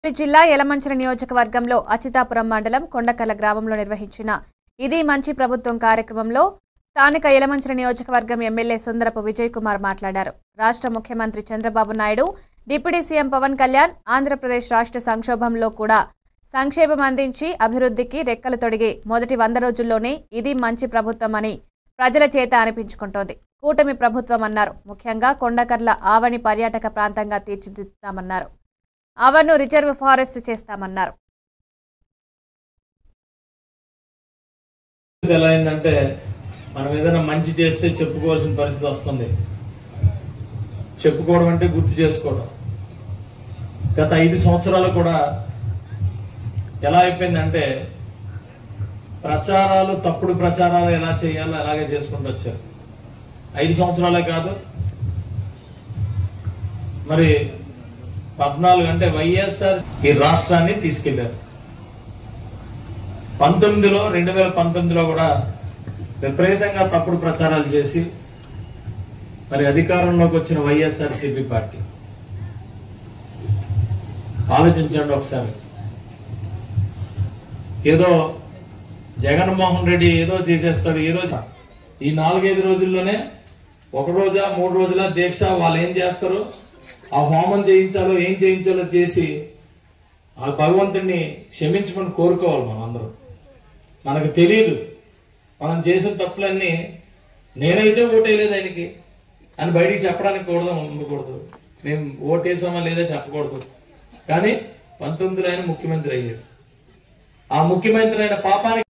చిత్తూరు జిల్లా యలమంచిల నియోజకవర్గంలో అచితాపురం మండలం కొండకల్ల గ్రామంలో నిర్వహించిన ఇది మంచి ప్రభుత్వం కార్యక్రమంలో స్థానిక యలమంచిల నియోజకవర్గం ఎమ్మెల్యే సుందరపు విజయ్ కుమార్ మాట్లాడారు రాష్ట్ర ముఖ్యమంత్రి చంద్రబాబు నాయుడు డిప్యూటీ సీఎం పవన్ కళ్యాణ్ ఆంధ్రప్రదేశ్ రాష్ట్ర సంక్షోభంలో కూడా సంక్షేమం అందించి అభివృద్ధికి రెక్కలు తొడిగి మొదటి వంద రోజుల్లోనే ఇది మంచి ప్రభుత్వం అని ప్రజల చేత అనిపించుకుంటోంది కూటమి ప్రభుత్వం అన్నారు ముఖ్యంగా కొండకర్ల ఆవని పర్యాటక ప్రాంతంగా తీర్చిదిద్దుతామన్నారు ఆవను రిజర్వ్ ఫారెస్ట్ చేస్తామన్నారు పరిస్థితి ఎలా అయిందంటే మనం ఏదైనా మంచి చేస్తే చెప్పుకోవాల్సిన పరిస్థితి వస్తుంది చెప్పుకోవడం అంటే గుర్తు చేసుకోవడం గత ఐదు సంవత్సరాలు కూడా ఎలా అయిపోయిందంటే ప్రచారాలు తప్పుడు ప్రచారాలు ఎలా చేయాలో అలాగే చేసుకుంటూ వచ్చారు ఐదు సంవత్సరాలే కాదు మరి పద్నాలుగు అంటే వైఎస్ఆర్ ఈ రాష్ట్రాన్ని తీసుకెళ్లారు పంతొమ్మిదిలో రెండు వేల పంతొమ్మిదిలో కూడా విపరీతంగా తప్పుడు ప్రచారాలు చేసి మరి అధికారంలోకి వచ్చిన వైఎస్ఆర్ సిపి పార్టీ ఆలోచించండి ఒకసారి ఏదో జగన్మోహన్ రెడ్డి ఏదో చేసేస్తాడు ఏదో చే- ఈ నాలుగైదు రోజుల్లోనే ఒక రోజా మూడు రోజుల దీక్ష వాళ్ళు ఏం చేస్తారు ఆ హోమం చేయించాలో ఏం చేయించాలో చేసి ఆ భగవంతుడిని క్షమించమని కోరుకోవాలి మనం అందరం మనకు తెలియదు మనం చేసిన తప్పులన్నీ నేనైతే ఓటేయలేదు ఆయనకి అని బయటికి చెప్పడానికి కూడా ఉండకూడదు మేము ఓటేసామా లేదా చెప్పకూడదు కానీ పంతొమ్మిదిలో ఆయన ముఖ్యమంత్రి అయ్యాడు ఆ ముఖ్యమంత్రి అయిన పాపానికి